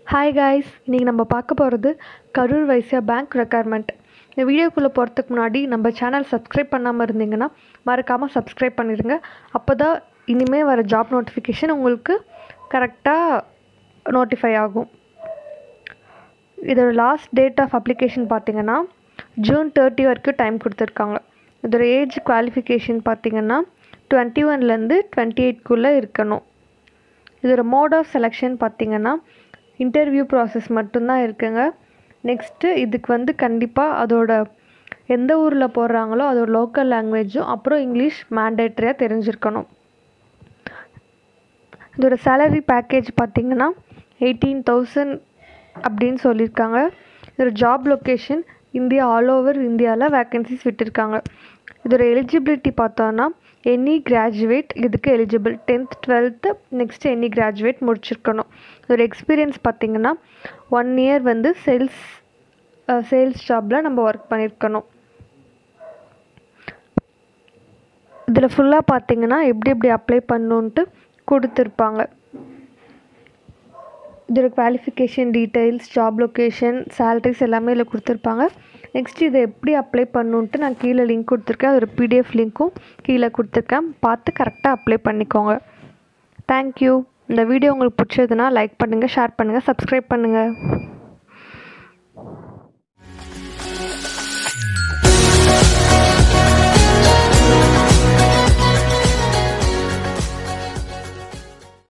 hi guys இன்றைக்கி நம்ம பார்க்க போகிறது கரூர் வைஸ்யா பேங்க் ரெக்குயர்மெண்ட் இந்த வீடியோக்குள்ளே போகிறதுக்கு முன்னாடி நம்ம சேனல் சப்ஸ்கிரைப் பண்ணாமல் இருந்தீங்கன்னா மறக்காமல் சப்ஸ்கிரைப் பண்ணிடுங்க அப்போ தான் இனிமேல் வர ஜாப் நோட்டிஃபிகேஷன் உங்களுக்கு கரெக்டாக நோட்டிஃபை ஆகும் இதோட லாஸ்ட் டேட் ஆஃப் அப்ளிகேஷன் பார்த்தீங்கன்னா ஜூன் தேர்ட்டி வரைக்கும் டைம் கொடுத்துருக்காங்க இதோட ஏஜ் குவாலிஃபிகேஷன் பார்த்தீங்கன்னா டுவெண்ட்டி ஒன்லேருந்து டுவெண்ட்டி எயிட்குள்ளே இருக்கணும் இதோட மோட் ஆஃப் செலெக்ஷன் பார்த்தீங்கன்னா இன்டர்வியூ ப்ராசஸ் மட்டும்தான் இருக்குங்க நெக்ஸ்ட்டு இதுக்கு வந்து கண்டிப்பாக அதோட எந்த ஊரில் போடுறாங்களோ அதோட லோக்கல் லாங்குவேஜும் அப்புறம் இங்கிலீஷ் மேண்டேட்ரியாக தெரிஞ்சிருக்கணும் இதோட சேலரி பேக்கேஜ் பார்த்தீங்கன்னா எயிட்டீன் தௌசண்ட் அப்படின்னு சொல்லியிருக்காங்க இதோட job location India all over இந்தியாவில் வேக்கன்சிஸ் விட்டிருக்காங்க இதோட எலிஜிபிலிட்டி பார்த்தோன்னா எனி கிராஜுவேட் இதுக்கு eligible tenth twelfth next any graduate முடிச்சிருக்கணும் இதோட எக்ஸ்பீரியன்ஸ் பார்த்திங்கன்னா ஒன் இயர் வந்து சேல்ஸ் சேல்ஸ் ஜாபில் நம்ம ஒர்க் பண்ணியிருக்கணும் இதில் ஃபுல்லாக பார்த்தீங்கன்னா எப்படி எப்படி அப்ளை பண்ணணுன்ட்டு கொடுத்துருப்பாங்க இதோட qualification details job location salaries எல்லாமே இதில் கொடுத்துருப்பாங்க நெக்ஸ்ட் இதை எப்படி அப்ளை பண்ணணுன்ட்டு நான் கீழே லிங்க் கொடுத்துருக்கேன் அதோட பிடிஎஃப் லிங்க்கும் கீழே கொடுத்துருக்கேன் பார்த்து கரெக்டாக அப்ளை பண்ணிக்கோங்க தேங்க்யூ இந்த வீடியோ உங்களுக்கு பிடிச்சதுன்னா லைக் பண்ணுங்கள் ஷேர் பண்ணுங்கள் சப்ஸ்கிரைப் பண்ணுங்கள்